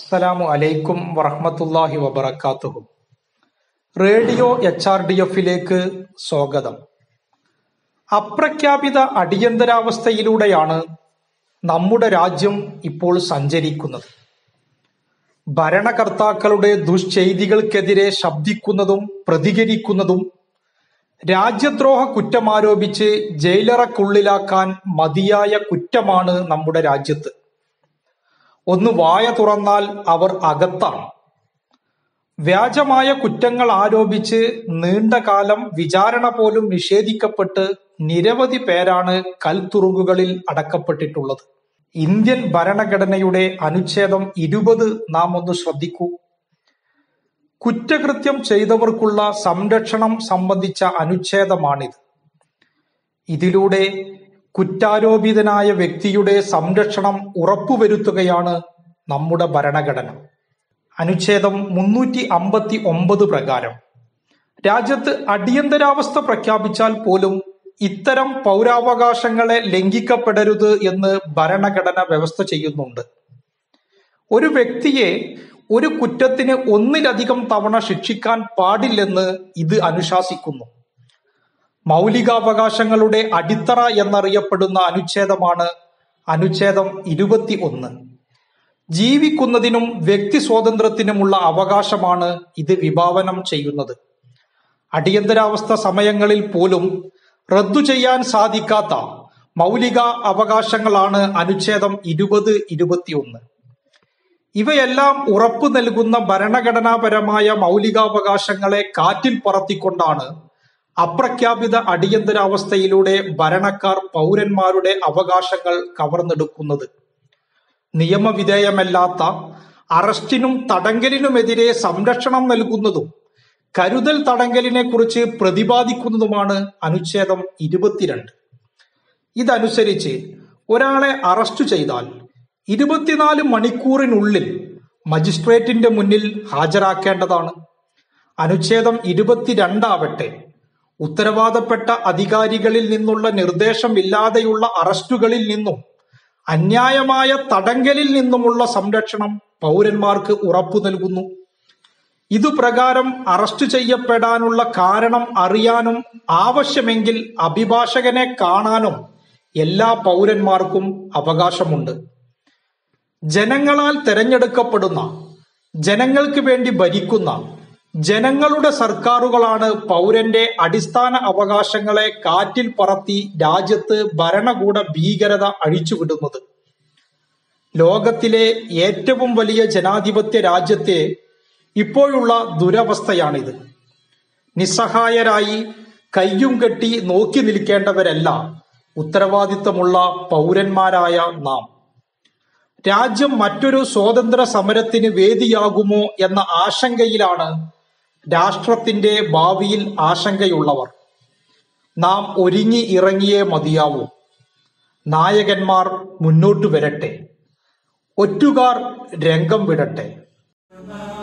അസ്സലാമു അലൈക്കും വറഹ്മത്തുള്ളാഹി വബറകാതുഹു റേഡിയോ എച്ച് ആർ ഡി എഫിലേക്ക് സ്വാഗതം അപ്രഖ്യാപിത അടിയന്തരാവസ്ഥയിലൂടെയാണ് നമ്മുടെ രാജ്യം ഇപ്പോൾ സഞ്ചരിക്കുന്നത് ഭരണകർത്താക്കളുടെ ദുഷ്ചെയ്തികൾക്കെതിരെ ശബ്ദിക്കുന്നതും പ്രതികരിക്കുന്നതും രാജ്യദ്രോഹ കുറ്റമാരോപിച്ച് ജയിലറക്കുള്ളിലാക്കാൻ മതിയായ കുറ്റമാണ് നമ്മുടെ രാജ്യത്ത് ഒന്ന് വായ തുറന്നാൽ അവർ അകത്താണ് വ്യാജമായ കുറ്റങ്ങൾ ആരോപിച്ച് നീണ്ടകാലം വിചാരണ പോലും നിഷേധിക്കപ്പെട്ട് നിരവധി പേരാണ് കൽത്തുറുങ്കുകളിൽ അടക്കപ്പെട്ടിട്ടുള്ളത് ഇന്ത്യൻ ഭരണഘടനയുടെ അനുച്ഛേദം ഇരുപത് നാം ഒന്ന് ശ്രദ്ധിക്കൂ കുറ്റകൃത്യം ചെയ്തവർക്കുള്ള സംരക്ഷണം സംബന്ധിച്ച അനുച്ഛേദമാണിത് ഇതിലൂടെ കുറ്റാരോപിതനായ വ്യക്തിയുടെ സംരക്ഷണം ഉറപ്പുവരുത്തുകയാണ് നമ്മുടെ ഭരണഘടന അനുച്ഛേദം മുന്നൂറ്റി അമ്പത്തി ഒമ്പത് പ്രകാരം രാജ്യത്ത് അടിയന്തരാവസ്ഥ പ്രഖ്യാപിച്ചാൽ പോലും ഇത്തരം പൗരാവകാശങ്ങളെ ലംഘിക്കപ്പെടരുത് എന്ന് ഭരണഘടന വ്യവസ്ഥ ചെയ്യുന്നുണ്ട് ഒരു വ്യക്തിയെ ഒരു കുറ്റത്തിന് ഒന്നിലധികം തവണ ശിക്ഷിക്കാൻ പാടില്ലെന്ന് ഇത് അനുശാസിക്കുന്നു മൗലികാവകാശങ്ങളുടെ അടിത്തറ എന്നറിയപ്പെടുന്ന അനുച്ഛേദമാണ് അനുച്ഛേദം ഇരുപത്തി ഒന്ന് ജീവിക്കുന്നതിനും വ്യക്തി സ്വാതന്ത്ര്യത്തിനുമുള്ള അവകാശമാണ് ഇത് വിഭാവനം ചെയ്യുന്നത് അടിയന്തരാവസ്ഥ സമയങ്ങളിൽ പോലും റദ്ദു ചെയ്യാൻ സാധിക്കാത്ത മൗലിക അവകാശങ്ങളാണ് അനുച്ഛേദം ഇരുപത് ഇരുപത്തിയൊന്ന് ഇവയെല്ലാം ഉറപ്പു നൽകുന്ന ഭരണഘടനാപരമായ മൗലികാവകാശങ്ങളെ കാറ്റിൽ പറത്തിക്കൊണ്ടാണ് അപ്രഖ്യാപിത അടിയന്തരാവസ്ഥയിലൂടെ ഭരണക്കാർ പൗരന്മാരുടെ അവകാശങ്ങൾ കവർന്നെടുക്കുന്നത് നിയമവിധേയമല്ലാത്ത അറസ്റ്റിനും തടങ്കലിനുമെതിരെ സംരക്ഷണം നൽകുന്നതും കരുതൽ തടങ്കലിനെ കുറിച്ച് പ്രതിപാദിക്കുന്നതുമാണ് അനുച്ഛേദം ഇരുപത്തിരണ്ട് ഇതനുസരിച്ച് ഒരാളെ അറസ്റ്റ് ചെയ്താൽ ഇരുപത്തിനാല് മണിക്കൂറിനുള്ളിൽ മജിസ്ട്രേറ്റിന്റെ മുന്നിൽ ഹാജരാക്കേണ്ടതാണ് അനുച്ഛേദം ഇരുപത്തിരണ്ടാവട്ടെ ഉത്തരവാദപ്പെട്ട അധികാരികളിൽ നിന്നുള്ള നിർദ്ദേശമില്ലാതെയുള്ള അറസ്റ്റുകളിൽ നിന്നും അന്യായമായ തടങ്കലിൽ നിന്നുമുള്ള സംരക്ഷണം പൗരന്മാർക്ക് ഉറപ്പു നൽകുന്നു ഇതുപ്രകാരം അറസ്റ്റ് ചെയ്യപ്പെടാനുള്ള കാരണം അറിയാനും ആവശ്യമെങ്കിൽ അഭിഭാഷകനെ കാണാനും എല്ലാ പൗരന്മാർക്കും അവകാശമുണ്ട് ജനങ്ങളാൽ തെരഞ്ഞെടുക്കപ്പെടുന്ന ജനങ്ങൾക്ക് വേണ്ടി ഭരിക്കുന്ന ജനങ്ങളുടെ സർക്കാരുകളാണ് പൗരന്റെ അടിസ്ഥാന അവകാശങ്ങളെ കാറ്റിൽ പറത്തി രാജ്യത്ത് ഭരണകൂട ഭീകരത അഴിച്ചുവിടുന്നത് ലോകത്തിലെ ഏറ്റവും വലിയ ജനാധിപത്യ രാജ്യത്തെ ഇപ്പോഴുള്ള ദുരവസ്ഥയാണിത് നിസ്സഹായരായി കയ്യും കെട്ടി നോക്കി നിൽക്കേണ്ടവരല്ല ഉത്തരവാദിത്തമുള്ള പൗരന്മാരായ നാം രാജ്യം മറ്റൊരു സ്വാതന്ത്ര്യ സമരത്തിന് വേദിയാകുമോ എന്ന ആശങ്കയിലാണ് രാഷ്ട്രത്തിന്റെ ഭാവിയിൽ ആശങ്കയുള്ളവർ നാം ഒരുങ്ങി ഇറങ്ങിയേ മതിയാവൂ നായകന്മാർ മുന്നോട്ടു വരട്ടെ ഒറ്റുകാർ രംഗം വിടട്ടെ